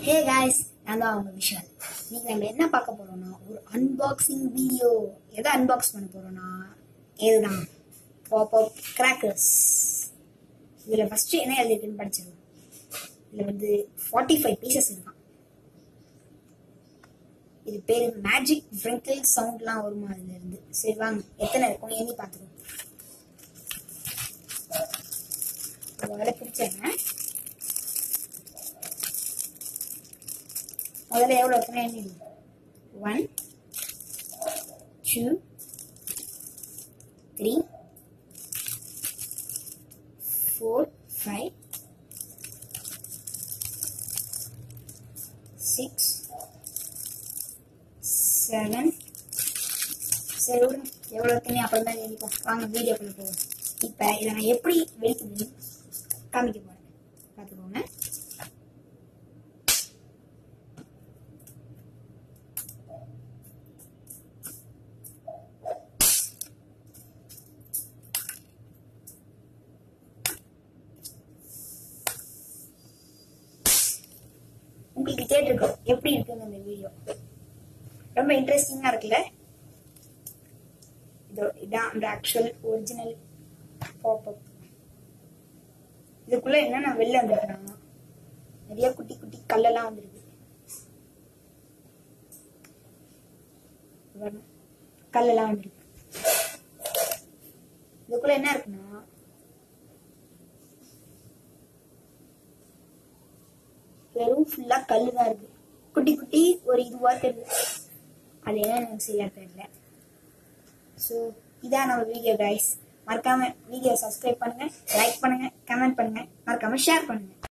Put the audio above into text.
hey guys நான் தான் அவங்க விஷால் இன்னைக்கு நம்ம என்ன பார்க்க போறோம்னா ஒரு அன்பாக்சிங் வீடியோ எதை அன்பாக்ஸ் பண்ண போறோம்னா இதுதான் பாப் அப் கிராக்கர்ஸ் இதுல ஃபர்ஸ்ட் என்ன எழுதிருக்குன்னு படிச்சிருவோம் இதுல வந்து ஃபார்ட்டி ஃபைவ் பீசஸ் இருக்கான் இது பேரு மேஜிக் ஃப்ரிங்கிள் சவுண்ட்லாம் வருமா அதுல இருந்து சரி வாங்க எத்தனை இருக்கும் எண்ணி பார்த்துருவோம் முதல்ல பிடிச்சேங்க முதல்ல எவ்வளோ இருக்குன்னு எண்ணிடு one two three four five six seven சரி விடுங்க எவ்வளோ இருக்குன்னு அப்புறம் தான் எண்ணிப்போம் வாங்க வீடியோக்குள்ள போவோம் இப்போ இதை நான் எப்படி வெடிக்குதுன்னு காமிக்க போகிறேன் பார்த்துக்கோங்க உங்களுக்கு கேட்டிருக்கோம் எப்படி இருக்குங்க இந்த வீடியோ ரொம்ப இன்ட்ரெஸ்டிங்கா இருக்குல்ல இதோ இதான் அந்த ஆக்சுவல் ஒரிஜினல் பாப்அப் இதுக்குள்ள என்னென்ன வெளில வந்துருக்குறாங்க நிறைய குட்டி குட்டி கல்லெல்லாம் வந்திருக்கு பாருங்க, கல்லெல்லாம் வந்திருக்கு இதுக்குள்ள என்ன இருக்குன்னா வெறும் ஃபுல்லா கல்லு தான் இருக்கு குட்டி குட்டி ஒரு இதுவா தெரியுது அது என்ன எனக்கு சரியா தெரியல ஸோ இதான் நம்ம வீடியோ கைஸ் மறக்காம வீடியோ சப்ஸ்கிரைப் பண்ணுங்க லைக் பண்ணுங்க கமெண்ட் பண்ணுங்க மறக்காம ஷேர் பண்ணுங்க